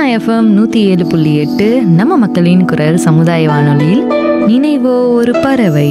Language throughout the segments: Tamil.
எஃப்எம் நூற்றி ஏழு புள்ளி எட்டு நம்ம மக்களின் குரல் சமுதாய வானொலியில் நினைவோ ஒரு பறவை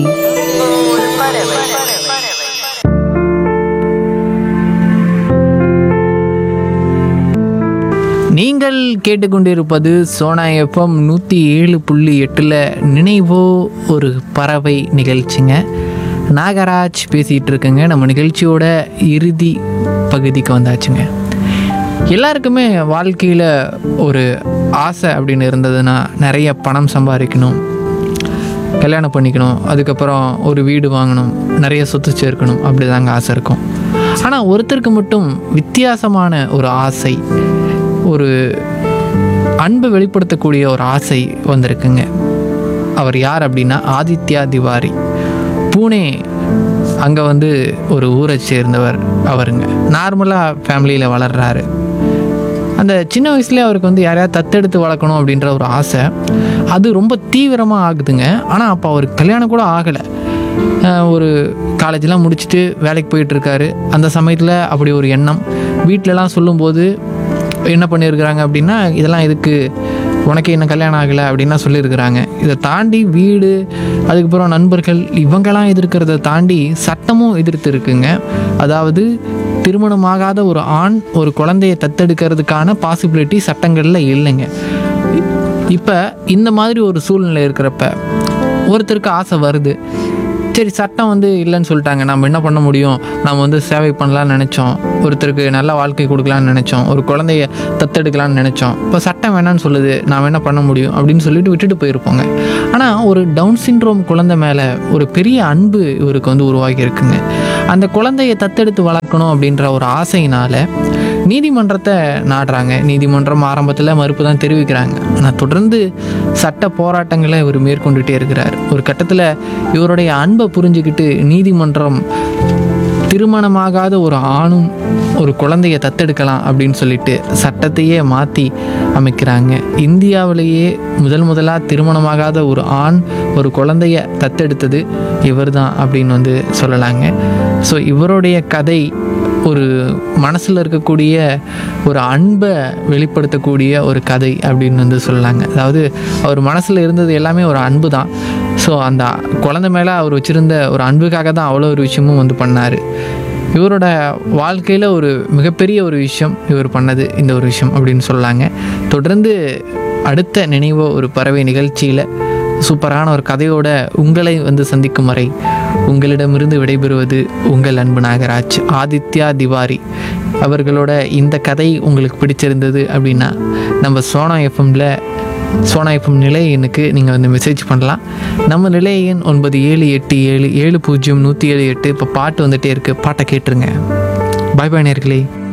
நீங்கள் கேட்டுக்கொண்டிருப்பது சோனா எஃப்எம் நூற்றி ஏழு புள்ளி எட்டில் நினைவோ ஒரு பறவை நிகழ்ச்சிங்க நாகராஜ் பேசிகிட்டு இருக்கேங்க நம்ம நிகழ்ச்சியோட இறுதி பகுதிக்கு வந்தாச்சுங்க எல்லாருக்குமே வாழ்க்கையில் ஒரு ஆசை அப்படின்னு இருந்ததுன்னா நிறைய பணம் சம்பாதிக்கணும் கல்யாணம் பண்ணிக்கணும் அதுக்கப்புறம் ஒரு வீடு வாங்கணும் நிறைய சொத்து சேர்க்கணும் அப்படி தாங்க ஆசை இருக்கும் ஆனால் ஒருத்தருக்கு மட்டும் வித்தியாசமான ஒரு ஆசை ஒரு அன்பை வெளிப்படுத்தக்கூடிய ஒரு ஆசை வந்திருக்குங்க அவர் யார் அப்படின்னா ஆதித்யா திவாரி பூனே அங்கே வந்து ஒரு ஊரை சேர்ந்தவர் அவருங்க நார்மலாக ஃபேமிலியில் வளர்றாரு அந்த சின்ன வயசுலேயே அவருக்கு வந்து யாரையாவது தத்தெடுத்து வளர்க்கணும் அப்படின்ற ஒரு ஆசை அது ரொம்ப தீவிரமாக ஆகுதுங்க ஆனால் அப்போ அவருக்கு கல்யாணம் கூட ஆகலை ஒரு காலேஜெலாம் முடிச்சுட்டு வேலைக்கு போயிட்டு இருக்காரு அந்த சமயத்தில் அப்படி ஒரு எண்ணம் வீட்டிலலாம் சொல்லும்போது என்ன பண்ணியிருக்கிறாங்க அப்படின்னா இதெல்லாம் எதுக்கு உனக்கு என்ன கல்யாணம் ஆகலை அப்படின்லாம் சொல்லியிருக்கிறாங்க இதை தாண்டி வீடு அதுக்கப்புறம் நண்பர்கள் இவங்கெல்லாம் எதிர்க்கிறத தாண்டி சட்டமும் எதிர்த்து இருக்குங்க அதாவது திருமணமாகாத ஒரு ஆண் ஒரு குழந்தையை தத்தெடுக்கிறதுக்கான பாசிபிலிட்டி சட்டங்களில் இல்லைங்க இப்போ இந்த மாதிரி ஒரு சூழ்நிலை இருக்கிறப்ப ஒருத்தருக்கு ஆசை வருது சரி சட்டம் வந்து இல்லைன்னு சொல்லிட்டாங்க நம்ம என்ன பண்ண முடியும் நம்ம வந்து சேவை பண்ணலாம்னு நினச்சோம் ஒருத்தருக்கு நல்ல வாழ்க்கை கொடுக்கலான்னு நினச்சோம் ஒரு குழந்தைய தத்தெடுக்கலாம்னு நினச்சோம் இப்போ சட்டம் வேணான்னு சொல்லுது நாம் என்ன பண்ண முடியும் அப்படின்னு சொல்லிட்டு விட்டுட்டு போயிருப்போங்க ஆனால் ஒரு டவுன் சிண்ட்ரோம் குழந்தை மேலே ஒரு பெரிய அன்பு இவருக்கு வந்து உருவாகி இருக்குங்க அந்த குழந்தையை தத்தெடுத்து வளர்க்கணும் அப்படின்ற ஒரு ஆசையினால் நீதிமன்றத்தை நாடுறாங்க நீதிமன்றம் ஆரம்பத்தில் மறுப்பு தான் தெரிவிக்கிறாங்க ஆனால் தொடர்ந்து சட்ட போராட்டங்களை இவர் மேற்கொண்டுட்டே இருக்கிறார் ஒரு கட்டத்தில் இவருடைய அன்பை புரிஞ்சுக்கிட்டு நீதிமன்றம் திருமணமாகாத ஒரு ஆணும் ஒரு குழந்தையை தத்தெடுக்கலாம் அப்படின்னு சொல்லிட்டு சட்டத்தையே மாற்றி அமைக்கிறாங்க இந்தியாவிலேயே முதல் முதலாக திருமணமாகாத ஒரு ஆண் ஒரு குழந்தைய தத்தெடுத்தது இவர் தான் அப்படின்னு வந்து சொல்லலாங்க ஸோ இவருடைய கதை ஒரு மனசில் இருக்கக்கூடிய ஒரு அன்பை வெளிப்படுத்தக்கூடிய ஒரு கதை அப்படின்னு வந்து சொல்லலாங்க அதாவது அவர் மனசில் இருந்தது எல்லாமே ஒரு அன்பு தான் ஸோ அந்த குழந்தை மேலே அவர் வச்சுருந்த ஒரு அன்புக்காக தான் அவ்வளோ ஒரு விஷயமும் வந்து பண்ணார் இவரோட வாழ்க்கையில் ஒரு மிகப்பெரிய ஒரு விஷயம் இவர் பண்ணது இந்த ஒரு விஷயம் அப்படின்னு சொல்லலாங்க தொடர்ந்து அடுத்த நினைவோ ஒரு பறவை நிகழ்ச்சியில் சூப்பரான ஒரு கதையோட உங்களை வந்து சந்திக்கும் வரை உங்களிடமிருந்து விடைபெறுவது உங்கள் அன்பு நாகராஜ் ஆதித்யா திவாரி அவர்களோட இந்த கதை உங்களுக்கு பிடிச்சிருந்தது அப்படின்னா நம்ம சோனா எஃப்எம்ல சோனா எஃப்எம் நிலைய எண்ணுக்கு நீங்கள் வந்து மெசேஜ் பண்ணலாம் நம்ம நிலைய எண் ஒன்பது ஏழு எட்டு ஏழு ஏழு பூஜ்ஜியம் நூற்றி ஏழு எட்டு இப்போ பாட்டு வந்துகிட்டே இருக்குது பாட்டை கேட்டுருங்க பாய் பாய் நேர்களே